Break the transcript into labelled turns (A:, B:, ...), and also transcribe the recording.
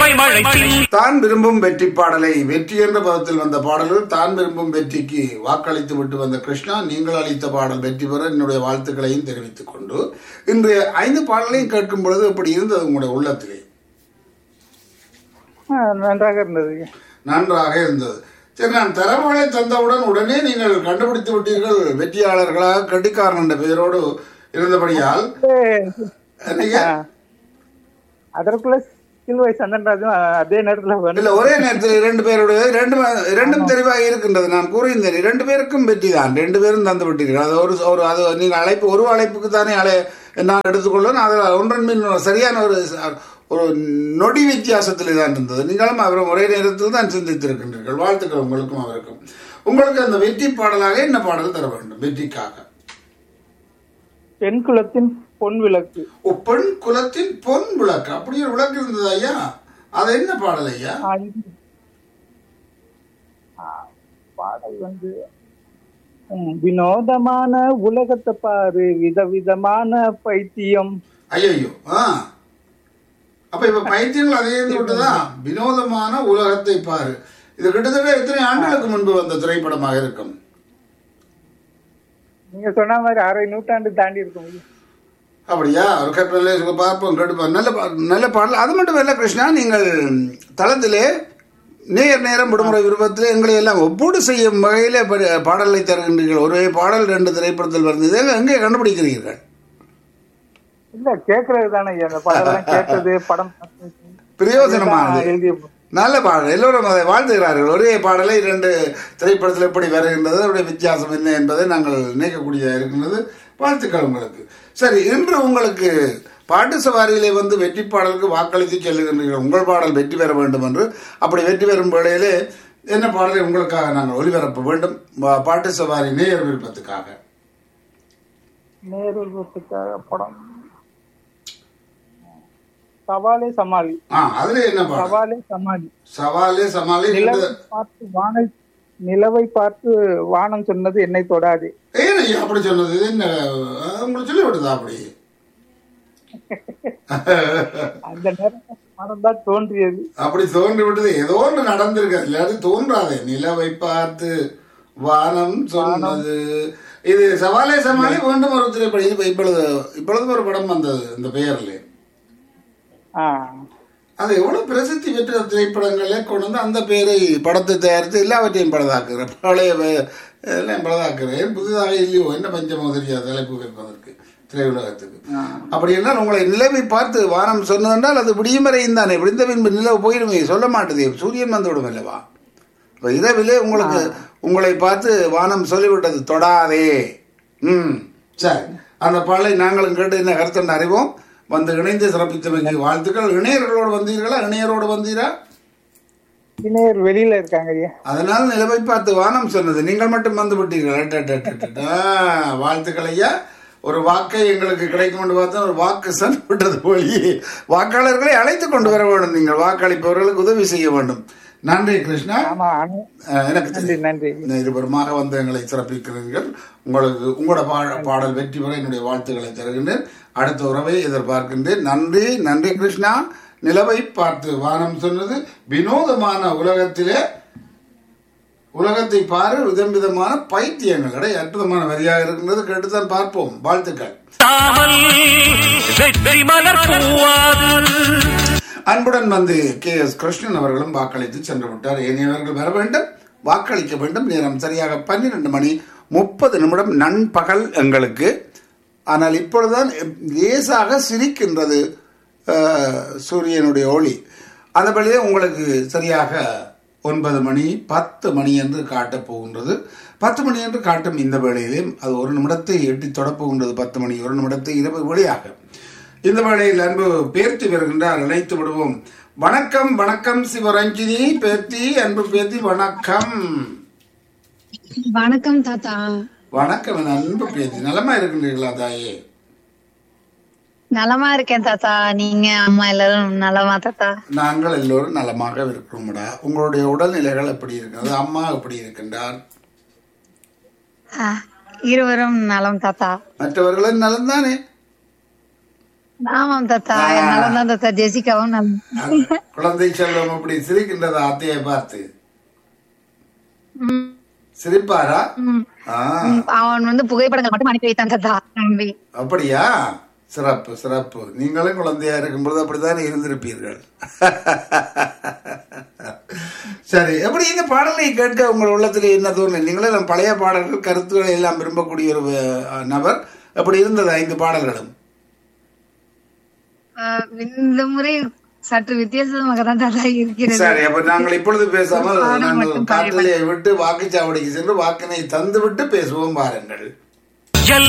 A: வேர்வை மழை பின்
B: தான் விரும்பும் வெற்றி பாடலை வெற்றி என்ற பதத்தில் வந்த பாடல்கள் தான் விரும்பும் வெற்றிக்கு வாக்களித்து விட்டு வந்த கிருஷ்ணா நீங்கள் அளித்த பாடல் வெற்றி பெற என்னுடைய வாழ்த்துக்களையும் தெரிவித்துக் கொண்டு இன்றைய ஐந்து பாடலையும் கேட்கும் பொழுது எப்படி இருந்தது உங்களுடைய உள்ளத்திலே
C: ஆ, நன்றாக இருந்தது
B: நன்றாக இருந்தது சரி நான் தரவுகளை தந்தவுடன் உடனே நீங்கள் கண்டுபிடித்து விட்டீர்கள் வெற்றியாளர்களாக கட்டிக்காரன் என்ற பெயரோடு இருந்தபடியால் நீங்க
C: அதற்குள்ள சிலுவை சந்தன்ராஜும் அதே நேரத்துல வந்து
B: இல்ல ஒரே நேரத்தில் இரண்டு பேருடைய ரெண்டு இரண்டும் தெளிவாக இருக்கின்றது நான் கூறியிருந்தேன் இரண்டு பேருக்கும் வெற்றி தான் ரெண்டு பேரும் தந்து விட்டீர்கள் அது ஒரு ஒரு அது நீங்கள் அழைப்பு ஒரு அழைப்புக்கு தானே அழை நான் எடுத்துக்கொள்ளணும் அதில் ஒன்றன் மீன் சரியான ஒரு ஒரு நொடி வித்தியாசத்தில் தான் இருந்தது நீங்களும் அவரும் ஒரே நேரத்தில் தான் சிந்தித்திருக்கின்றீர்கள் வாழ்த்துக்கள் உங்களுக்கும் அவருக்கும் உங்களுக்கு அந்த வெற்றி பாடலாக என்ன பாடல் தர வேண்டும் வெற்றிக்காக
C: பெண் குலத்தின் பொன் விளக்கு
B: ஓ, பெண் குலத்தின் பொன் விளக்கு அப்படி ஒரு விளக்கு இருந்தது ஐயா அது என்ன பாடல் ஐயா
C: ஆ, இது- ஆ, பாடல் வந்து ம், வினோதமான உலகத்தை பாரு விதவிதமான பைத்தியம்
B: ஐயோ ஆ அப்ப இப்ப பைத்தியங்கள் அதே இருந்து விட்டுதா வினோதமான உலகத்தை பாரு இது கிட்டத்தட்ட எத்தனை ஆண்டுகளுக்கு முன்பு வந்த திரைப்படமாக இருக்கும்
C: நீங்க சொன்ன மாதிரி அரை நூற்றாண்டு தாண்டி இருக்கும்
B: அப்படியா ஒரு கற்பனை பார்ப்போம் கேட்டுப்போம் நல்ல பா- நல்ல பாடல் அது மட்டும் இல்ல கிருஷ்ணா நீங்கள் தளத்திலே நேர் நேரம் விடுமுறை விருப்பத்தில் எங்களை எல்லாம் ஒப்பீடு செய்யும் வகையில ப- பாடலை தருகின்றீர்கள் ஒரே பாடல் ரெண்டு திரைப்படத்தில் வருது இதெல்லாம் எங்கே கண்டுபிடிக்கிறீர்கள்
C: இல்ல கேக்குறது தானே அந்த படம் கேட்டது படம் பார்த்தது.
B: பிரயோஜனமானது
C: எழுதிய
B: நல்ல பாடல் எல்லோரும் அதை வாழ்த்துகிறார்கள் ஒரே பாடலை இரண்டு திரைப்படத்தில் எப்படி வருகின்றது அவருடைய வித்தியாசம் என்ன என்பதை நாங்கள் நினைக்கக்கூடிய இருக்கின்றது வாழ்த்துக்கள் உங்களுக்கு சரி இன்று உங்களுக்கு பாட்டு சவாரியிலே வந்து வெற்றி பாடலுக்கு வாக்களித்து செல்லுகின்றீர்கள் உங்கள் பாடல் வெற்றி பெற வேண்டும் என்று அப்படி வெற்றி பெறும் வேளையிலே என்ன பாடலை உங்களுக்காக நாங்கள் ஒளிபரப்ப வேண்டும் வா- பாட்டு சவாரி நேயர் விருப்பத்துக்காக
C: நேருக்காக படம் சவாலே சமாளி
B: ஆ அதுல என்ன பாடல்
C: சவாலே சமாளி
B: சவாலே சமாளி
C: நிலவை
B: ரெண்டு-
C: பார்த்து வானை நிலவை பார்த்து வானம் சொன்னது என்னை தொடாது
B: ஏன் ஐயா அப்படி சொன்னது இது என்ன அஹ், உங்களுக்கு சொல்லி விடுதா அப்படி
C: அந்த நேரம் மனம் தான் தோன்றியது
B: அப்படி தோன்றி விட்டது ஏதோ ஒன்று நடந்திருக்கு இல்லாது தோன்றாதே நிலவை பார்த்து வானம் சொன்னது இது சவாலே சமாளி மீண்டும் ஒரு திரைப்படம் இது இப்பொழுது இப்பொழுது ஒரு படம் வந்தது இந்த பெயர்ல
C: ஆ
B: அது எவ்வளவு பிரசித்தி பெற்ற திரைப்படங்களே கொண்டு வந்து அந்த பெயரை படத்தை தயாரித்து எல்லாவற்றையும் பழுதாக்குறேன் பழைய பெ- எல்லாம் பழுதாக்குறேன் புதிதாக இல்லையோ என்ன பஞ்சமோ தெரியாது தலைப்பு வைப்பதற்கு திரையுலகத்துக்கு அப்படி என்றால் உங்களை நிலவை பார்த்து வானம் சொன்னதென்றால் அது விடியும் வரையும் தானே விடிந்த பின்பு நிலவு போயிடுமே சொல்ல மாட்டேதே சூரியன் வந்து விடும் அல்லவா இப்ப இரவிலே உங்களுக்கு உங்களை பார்த்து வானம் சொல்லிவிட்டது தொடாதே ம் சரி அந்த பாடலை நாங்களும் கேட்டு என்ன கருத்துன்னு அறிவோம் வந்து இணைந்து சிறப்பித்தமைக்கு வாழ்த்துக்கள் இணையர்களோடு வந்தீர்களா இணையரோடு வந்தீரா
C: இணையர் வெளியில இருக்காங்க ஐயா
B: அதனால் நிலவை பார்த்து வானம் சொன்னது நீங்கள் மட்டும் வந்து விட்டீர்கள் அட்ட, அட்ட, அட்ட, அட்ட. ஆ, வாழ்த்துக்கள் ஐயா ஒரு வாக்கை எங்களுக்கு கிடைக்கும் என்று பார்த்தா ஒரு வாக்கு சென்று விட்டது போலி வாக்காளர்களை அழைத்து கொண்டு வர வேண்டும் நீங்கள் வாக்களிப்பவர்களுக்கு உதவி செய்ய வேண்டும் நன்றி கிருஷ்ணா
C: ஆமா அனு-
B: அஹ், எனக்கு
C: நன்றி
B: தெரியும்.
C: நன்றி
B: இந்த இருவருமாக வந்து எங்களை சிறப்பிக்கிறீர்கள் உங்களுக்கு உங்களோட பா- பாடல் வெற்றி பெற என்னுடைய வாழ்த்துக்களை தருகின்றேன் அடுத்த உறவை எதிர்பார்க்கின்றேன் நன்றி நன்றி கிருஷ்ணா நிலவை பார்த்து வானம் சொன்னது வினோதமான உலகத்திலே உலகத்தை பாரு விதம் விதமான பைத்தியங்கள் அடே அற்புதமான வரியாக இருக்கின்றது கேட்டுத்தான் பார்ப்போம் வாழ்த்துக்கள்
A: தாமல் வெற்றி மலர் பூவாது
B: அன்புடன் வந்து கே எஸ் கிருஷ்ணன் அவர்களும் வாக்களித்து சென்று விட்டார் ஏனையவர்கள் வர வேண்டும் வாக்களிக்க வேண்டும் நேரம் சரியாக பன்னிரண்டு மணி முப்பது நிமிடம் நண்பகல் எங்களுக்கு ஆனால் இப்பொழுதுதான் லேசாக சிரிக்கின்றது அஹ், சூரியனுடைய ஒளி அந்த வழியே உங்களுக்கு சரியாக ஒன்பது மணி பத்து மணி என்று காட்டப் போகின்றது பத்து மணி என்று காட்டும் இந்த வேளையிலே அது ஒரு நிமிடத்தை எட்டி தொடப்போகின்றது பத்து மணி ஒரு நிமிடத்தை இருபது வழியாக இந்த வேளையில் அன்பு பேர்த்தி வருகின்றார் அழைத்து விடுவோம் வணக்கம் வணக்கம் சிவரஞ்சினி பேத்தி அன்பு பேத்தி வணக்கம்
D: வணக்கம் தாத்தா
B: வணக்கம் என் அன்பு பேத்தி நலமா இருக்கின்றீர்களா தாயே
D: நலமா இருக்கேன் தாத்தா நீங்க அம்மா எல்லாரும் நலமா தாத்தா
B: நாங்கள் எல்லோரும் நலமாக இருக்கிறோம்டா உங்களுடைய உடல்நிலைகள் எப்படி இருக்கிறது அம்மா எப்படி இருக்கின்றார்
D: ஆ, இருவரும் நலம் தாத்தா
B: மற்றவர்களும் நலம்தானே
D: ஆமாம் தாத்தா நலம் தான் தாத்தா ஜெசிகாவும் நலம்
B: குழந்தை செல்வம் அப்படி சிரிக்கின்றதா அத்தையை பார்த்து
D: ம்,
B: சிரிப்பாரா
D: ம்.
B: ஆ
D: ம், அவன் வந்து புகைப்படங்கள் மட்டும் அனுப்பி வைத்தான் தாத்தா தம்பி
B: அப்படியா சிறப்பு சிறப்பு நீங்களும் குழந்தையா இருக்கும்பொழுது அப்படித்தானே இருந்திருப்பீர்கள் சரி எப்படி இந்த பாடலை கேட்க உங்கள் உள்ளத்தில் என்ன தோணும் நீங்களே நம்ம பழைய பாடல்கள் கருத்துக்களை எல்லாம் விரும்பக்கூடிய ஒரு அஹ், நபர் அப்படி இருந்தது ஐந்து பாடல்களும்
D: ஆஹ், இந்த முறை சற்று வித்தியாசமாக தான் தாத்தா இருக்கிறது
B: சரி அப்ப நாங்கள் இப்பொழுது பேசாமல்
D: பாடல்
B: நாங்கள்
D: மட்டும்
B: காற்றலையை விட்டு வாக்குச்சாவடிக்கு சென்று வாக்கினை தந்து விட்டு பேசுவோம் பாருங்கள்